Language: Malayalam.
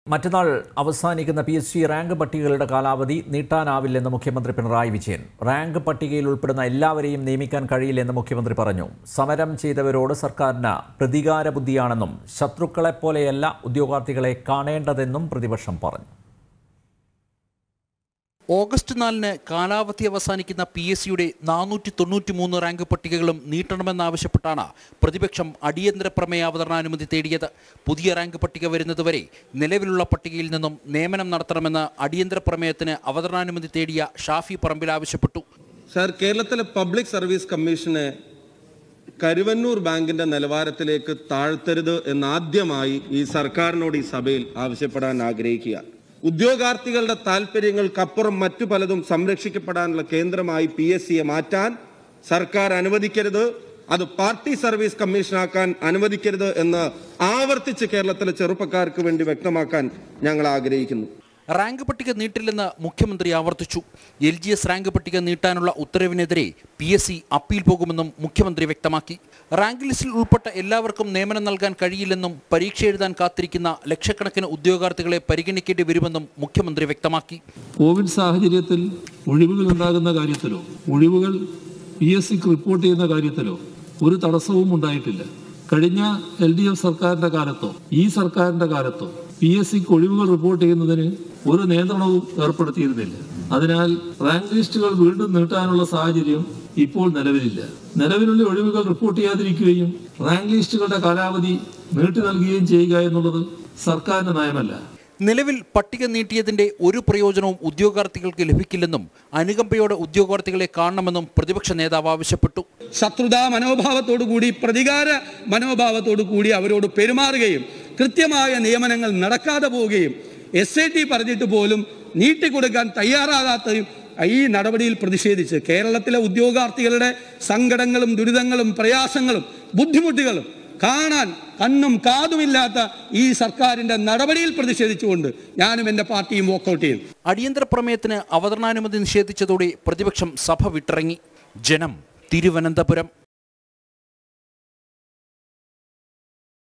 മറ്റന്നാൾ അവസാനിക്കുന്ന പി എസ് സി റാങ്ക് പട്ടികകളുടെ കാലാവധി നീട്ടാനാവില്ലെന്ന് മുഖ്യമന്ത്രി പിണറായി വിജയൻ റാങ്ക് പട്ടികയിൽ ഉൾപ്പെടുന്ന എല്ലാവരെയും നിയമിക്കാൻ കഴിയില്ലെന്ന് മുഖ്യമന്ത്രി പറഞ്ഞു സമരം ചെയ്തവരോട് സർക്കാരിന് പ്രതികാര ബുദ്ധിയാണെന്നും ശത്രുക്കളെപ്പോലെയല്ല ഉദ്യോഗാർത്ഥികളെ കാണേണ്ടതെന്നും പ്രതിപക്ഷം പറഞ്ഞു ഓഗസ്റ്റ് നാലിന് കാലാവധി അവസാനിക്കുന്ന പി എസ് സിയുടെ നാനൂറ്റി തൊണ്ണൂറ്റി മൂന്ന് റാങ്ക് പട്ടികകളും നീട്ടണമെന്നാവശ്യപ്പെട്ടാണ് പ്രതിപക്ഷം അടിയന്തര പ്രമേയ അവതരണാനുമതി തേടിയത് പുതിയ റാങ്ക് പട്ടിക വരുന്നതുവരെ നിലവിലുള്ള പട്ടികയിൽ നിന്നും നിയമനം നടത്തണമെന്ന് അടിയന്തര പ്രമേയത്തിന് അവതരണാനുമതി തേടിയ ഷാഫി പറമ്പിൽ ആവശ്യപ്പെട്ടു സാർ കേരളത്തിലെ പബ്ലിക് സർവീസ് കമ്മീഷനെ കരുവന്നൂർ ബാങ്കിന്റെ നിലവാരത്തിലേക്ക് താഴ്ത്തരുത് എന്നാദ്യമായി ഈ സർക്കാരിനോട് ഈ സഭയിൽ ആവശ്യപ്പെടാൻ ആഗ്രഹിക്കുക ഉദ്യോഗാർത്ഥികളുടെ താല്പര്യങ്ങൾക്കപ്പുറം മറ്റു പലതും സംരക്ഷിക്കപ്പെടാനുള്ള കേന്ദ്രമായി പി എസ് സിയെ മാറ്റാൻ സർക്കാർ അനുവദിക്കരുത് അത് പാർട്ടി സർവീസ് കമ്മീഷനാക്കാൻ അനുവദിക്കരുത് എന്ന് ആവർത്തിച്ച് കേരളത്തിലെ ചെറുപ്പക്കാർക്ക് വേണ്ടി വ്യക്തമാക്കാൻ ഞങ്ങൾ ആഗ്രഹിക്കുന്നു റാങ്ക് പട്ടിക നീട്ടില്ലെന്ന് മുഖ്യമന്ത്രി ആവർത്തിച്ചു എൽ ജി എസ് റാങ്ക് പട്ടിക നീട്ടാനുള്ള ഉത്തരവിനെതിരെ പി എസ് സി അപ്പീൽ പോകുമെന്നും മുഖ്യമന്ത്രി വ്യക്തമാക്കി റാങ്ക് ലിസ്റ്റിൽ ഉൾപ്പെട്ട എല്ലാവർക്കും നിയമനം നൽകാൻ കഴിയില്ലെന്നും പരീക്ഷ എഴുതാൻ കാത്തിരിക്കുന്ന ലക്ഷക്കണക്കിന് ഉദ്യോഗാർത്ഥികളെ പരിഗണിക്കേണ്ടി വരുമെന്നും മുഖ്യമന്ത്രി വ്യക്തമാക്കി കോവിഡ് സാഹചര്യത്തിൽ ഒഴിവുകൾ ഉണ്ടാകുന്ന കാര്യത്തിലോ ഒഴിവുകൾ പി എസ് സിക്ക് റിപ്പോർട്ട് ചെയ്യുന്ന കാര്യത്തിലോ ഒരു തടസ്സവും ഉണ്ടായിട്ടില്ല കഴിഞ്ഞ എൽ ഡി എഫ് സർക്കാരിന്റെ കാലത്തോ ഈ സർക്കാരിന്റെ കാലത്തോ പി എസ് സിക്ക് ഒഴിവുകൾ റിപ്പോർട്ട് ചെയ്യുന്നതിന് ഒരു നിയന്ത്രണവും ഏർപ്പെടുത്തിയിരുന്നില്ല അതിനാൽ റാങ്ക് ലിസ്റ്റുകൾ വീണ്ടും നീട്ടാനുള്ള സാഹചര്യം ഇപ്പോൾ നിലവിലില്ല നിലവിലുള്ള ഒഴിവുകൾ റിപ്പോർട്ട് ചെയ്യാതിരിക്കുകയും റാങ്ക് ലിസ്റ്റുകളുടെ കാലാവധി നീട്ടി നൽകുകയും ചെയ്യുക എന്നുള്ളത് സർക്കാരിന്റെ നയമല്ല നിലവിൽ പട്ടിക നീട്ടിയതിന്റെ ഒരു പ്രയോജനവും ഉദ്യോഗാർത്ഥികൾക്ക് ലഭിക്കില്ലെന്നും അനുകമ്പയോടെ ഉദ്യോഗാർത്ഥികളെ കാണണമെന്നും പ്രതിപക്ഷ നേതാവ് ആവശ്യപ്പെട്ടു ശത്രുതാ മനോഭാവത്തോടു കൂടി പ്രതികാര മനോഭാവത്തോടു കൂടി അവരോട് പെരുമാറുകയും കൃത്യമായ നിയമനങ്ങൾ നടക്കാതെ പോവുകയും എസ് ഐ ടി പറഞ്ഞിട്ട് പോലും നീട്ടിക്കൊടുക്കാൻ തയ്യാറാകാത്തതും ഈ നടപടിയിൽ പ്രതിഷേധിച്ച് കേരളത്തിലെ ഉദ്യോഗാർത്ഥികളുടെ സങ്കടങ്ങളും ദുരിതങ്ങളും പ്രയാസങ്ങളും ബുദ്ധിമുട്ടുകളും കാണാൻ കണ്ണും കാതുമില്ലാത്ത ഈ സർക്കാരിന്റെ നടപടിയിൽ പ്രതിഷേധിച്ചുകൊണ്ട് ഞാനും എൻ്റെ പാർട്ടിയും വോക്കൗട്ട് ചെയ്യും അടിയന്തര പ്രമേയത്തിന് അവതരണാനുമതി നിഷേധിച്ചതോടെ പ്രതിപക്ഷം സഭ വിട്ടിറങ്ങി ജനം തിരുവനന്തപുരം